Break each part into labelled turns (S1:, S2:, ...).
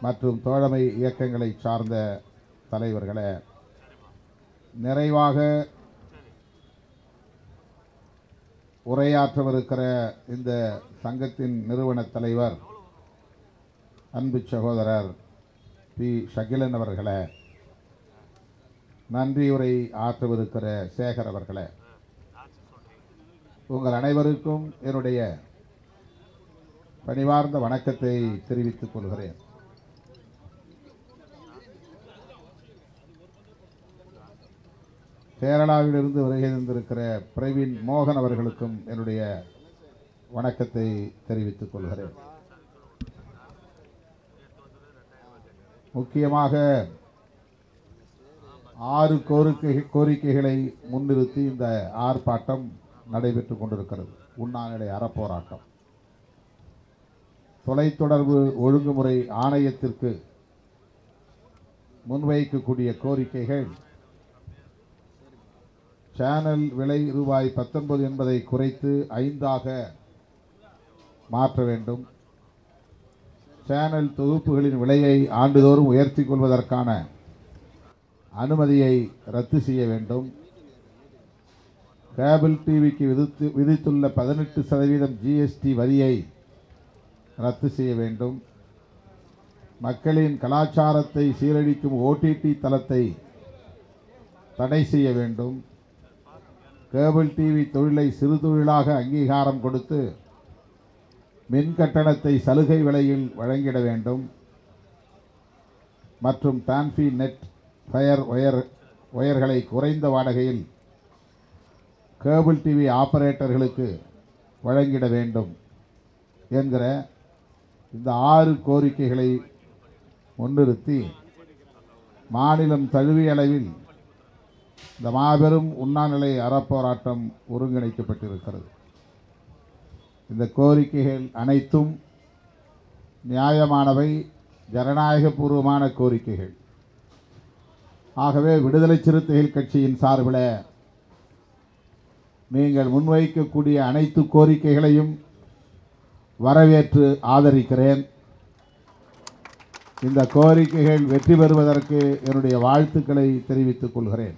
S1: மற்றும் தோழமை இயக்கங்களை சார்ந்த தலைவர்களே நிறைவாக உரையாற்றவிருக்கிற இந்த சங்கத்தின் நிறுவன தலைவர் அன்பு சகோதரர் பி ஷகிலன் அவர்களே நன்றியுரை ஆற்றவிருக்கிற சேகர் அவர்களே உங்கள் அனைவருக்கும் என்னுடைய பணிவார்ந்த வணக்கத்தை தெரிவித்துக் கொள்கிறேன் கேரளாவிலிருந்து வருகை தந்திருக்கிற பிரவீன் மோகன் அவர்களுக்கும் என்னுடைய வணக்கத்தை தெரிவித்துக் கொள்கிறேன் முக்கியமாக ஆறு கோரிக்கை கோரிக்கைகளை முன்னிறுத்தி இந்த ஆர்ப்பாட்டம் நடைபெற்றுக் கொண்டிருக்கிறது உண்ணாநிலை அறப்போராட்டம் தொலைத்தொடர்பு ஒழுங்குமுறை ஆணையத்திற்கு முன்வைக்கக்கூடிய கோரிக்கைகள் சேனல் விலை ரூபாய் பத்தொன்பது என்பதை குறைத்து ஐந்தாக மாற்ற வேண்டும் சேனல் தொகுப்புகளின் விலையை ஆண்டுதோறும் உயர்த்தி கொள்வதற்கான அனுமதியை ரத்து செய்ய வேண்டும் கேபிள் டிவிக்கு விதித்து விதித்துள்ள பதினெட்டு சதவீதம் ஜிஎஸ்டி வரியை ரத்து செய்ய வேண்டும் மக்களின் கலாச்சாரத்தை சீரழிக்கும் ஓடிடி தளத்தை தடை செய்ய வேண்டும் கேபிள் டிவி தொழிலை சிறு தொழிலாக அங்கீகாரம் கொடுத்து மின் கட்டணத்தை சலுகை விலையில் வழங்கிட வேண்டும் மற்றும் டான்ஃபி நெட் ஃபயர் ஒயர் ஒயர்களை குறைந்த வாடகையில் கேபிள் டிவி ஆபரேட்டர்களுக்கு வழங்கிட வேண்டும் என்கிற இந்த ஆறு கோரிக்கைகளை முன்னிறுத்தி மாநிலம் தழுவிய அளவில் இந்த மாபெரும் உண்ணாநிலை அறப்போராட்டம் ஒருங்கிணைக்கப்பட்டிருக்கிறது இந்த கோரிக்கைகள் அனைத்தும் நியாயமானவை ஜனநாயகபூர்வமான கோரிக்கைகள் ஆகவே விடுதலை சிறுத்தைகள் கட்சியின் சார்பில் நீங்கள் முன்வைக்கக்கூடிய அனைத்து கோரிக்கைகளையும் வரவேற்று ஆதரிக்கிறேன் இந்த கோரிக்கைகள் வெற்றி பெறுவதற்கு என்னுடைய வாழ்த்துக்களை தெரிவித்துக் கொள்கிறேன்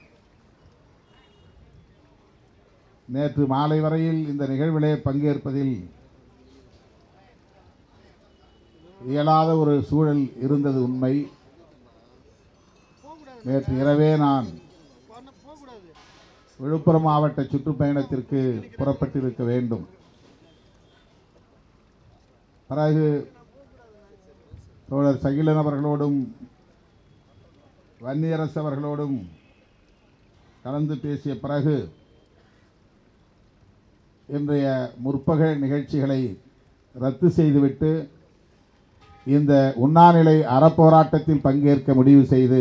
S1: நேற்று மாலை வரையில் இந்த நிகழ்விலே பங்கேற்பதில் இயலாத ஒரு சூழல் இருந்தது உண்மை நேற்று இரவே நான் விழுப்புரம் மாவட்ட சுற்றுப்பயணத்திற்கு புறப்பட்டிருக்க வேண்டும் பிறகு தோழர் சகிலன் அவர்களோடும் வன்னியரசு அவர்களோடும் கலந்து பேசிய பிறகு இன்றைய முற்பகல் நிகழ்ச்சிகளை ரத்து செய்துவிட்டு இந்த உண்ணாநிலை அறப்போராட்டத்தில் பங்கேற்க முடிவு செய்து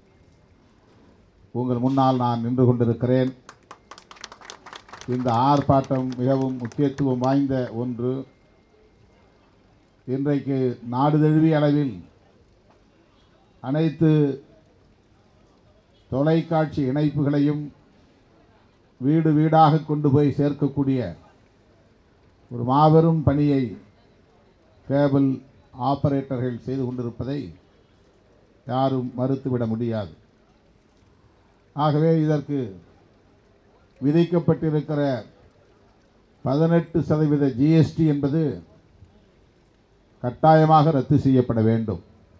S1: உங்கள் முன்னால் நான் நின்று கொண்டிருக்கிறேன் இந்த ஆர்ப்பாட்டம் மிகவும் முக்கியத்துவம் வாய்ந்த ஒன்று இன்றைக்கு நாடு தழுவிய அளவில் அனைத்து தொலைக்காட்சி இணைப்புகளையும் வீடு வீடாக கொண்டு போய் சேர்க்கக்கூடிய ஒரு மாபெரும் பணியை கேபிள் ஆபரேட்டர்கள் செய்து கொண்டிருப்பதை யாரும் மறுத்துவிட முடியாது ஆகவே இதற்கு விதிக்கப்பட்டிருக்கிற பதினெட்டு சதவீத ஜிஎஸ்டி என்பது கட்டாயமாக ரத்து செய்யப்பட வேண்டும்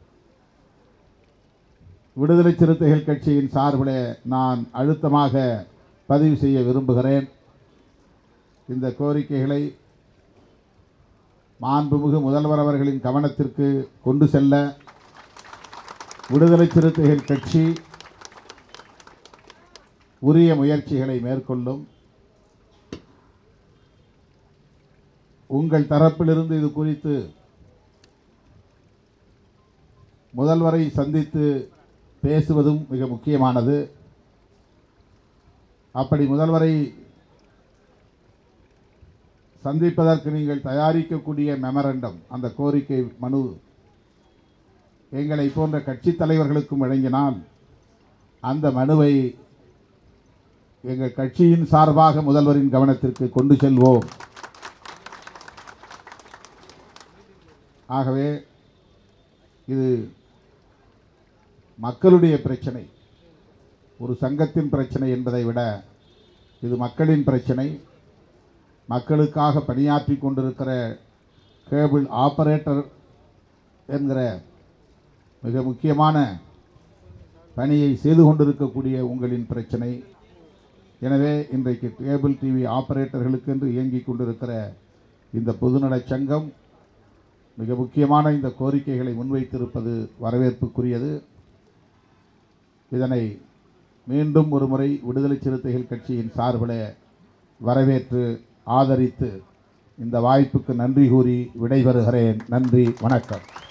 S1: விடுதலை சிறுத்தைகள் கட்சியின் சார்பிலே நான் அழுத்தமாக பதிவு செய்ய விரும்புகிறேன் இந்த கோரிக்கைகளை மாண்புமிகு முதல்வர் அவர்களின் கவனத்திற்கு கொண்டு செல்ல விடுதலை சிறுத்தைகள் கட்சி உரிய முயற்சிகளை மேற்கொள்ளும் உங்கள் தரப்பிலிருந்து இது குறித்து முதல்வரை சந்தித்து பேசுவதும் மிக முக்கியமானது அப்படி முதல்வரை சந்திப்பதற்கு நீங்கள் தயாரிக்கக்கூடிய மெமரண்டம் அந்த கோரிக்கை மனு எங்களை போன்ற கட்சித் தலைவர்களுக்கும் வழங்கினால் அந்த மனுவை எங்கள் கட்சியின் சார்பாக முதல்வரின் கவனத்திற்கு கொண்டு செல்வோம் ஆகவே இது மக்களுடைய பிரச்சனை ஒரு சங்கத்தின் பிரச்சனை என்பதை விட இது மக்களின் பிரச்சனை மக்களுக்காக பணியாற்றி கொண்டிருக்கிற கேபிள் ஆபரேட்டர் என்கிற மிக முக்கியமான பணியை செய்து கொண்டிருக்கக்கூடிய உங்களின் பிரச்சனை எனவே இன்றைக்கு கேபிள் டிவி ஆபரேட்டர்களுக்கென்று இயங்கிக் கொண்டிருக்கிற இந்த பொதுநலச் சங்கம் மிக முக்கியமான இந்த கோரிக்கைகளை முன்வைத்திருப்பது வரவேற்புக்குரியது இதனை மீண்டும் ஒரு முறை விடுதலை சிறுத்தைகள் கட்சியின் சார்பில் வரவேற்று ஆதரித்து இந்த வாய்ப்புக்கு நன்றி கூறி விடைபெறுகிறேன் நன்றி வணக்கம்